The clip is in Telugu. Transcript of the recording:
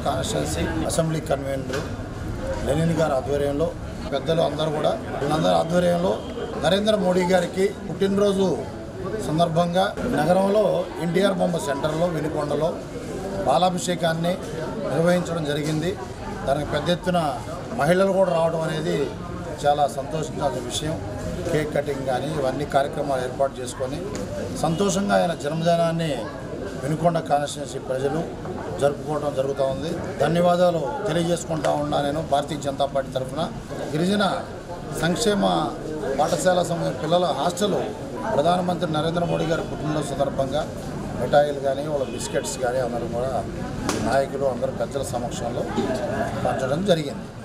కాన్స్టిట్యున్సీ అసెంబ్లీ కన్వీనర్ లెనిన్ గారి ఆధ్వర్యంలో పెద్దలు అందరూ కూడా వీళ్ళందరి ఆధ్వర్యంలో నరేంద్ర మోడీ గారికి పుట్టినరోజు సందర్భంగా నగరంలో ఎన్టీఆర్ బొమ్మ సెంటర్లో వినుకొండలో బాలాభిషేకాన్ని నిర్వహించడం జరిగింది దానికి పెద్ద ఎత్తున మహిళలు కూడా రావడం అనేది చాలా సంతోషకరమైన విషయం కేక్ కటింగ్ కానీ ఇవన్నీ కార్యక్రమాలు ఏర్పాటు చేసుకొని సంతోషంగా ఆయన జన్మదినాన్ని వినుకొండ కాన్స్టిట్యున్సీ ప్రజలు జరుపుకోవడం జరుగుతూ ఉంది ధన్యవాదాలు తెలియజేసుకుంటా ఉన్నా నేను భారతీయ జనతా పార్టీ తరఫున గిరిజన సంక్షేమ పాఠశాల సమయం పిల్లల హాస్టల్ ప్రధానమంత్రి నరేంద్ర మోడీ గారి పుట్టినరోజు సందర్భంగా మిఠాయిలు కానీ వాళ్ళ బిస్కెట్స్ కానీ అందరూ కూడా నాయకులు అందరూ పెద్దల సమక్షంలో పంచడం జరిగింది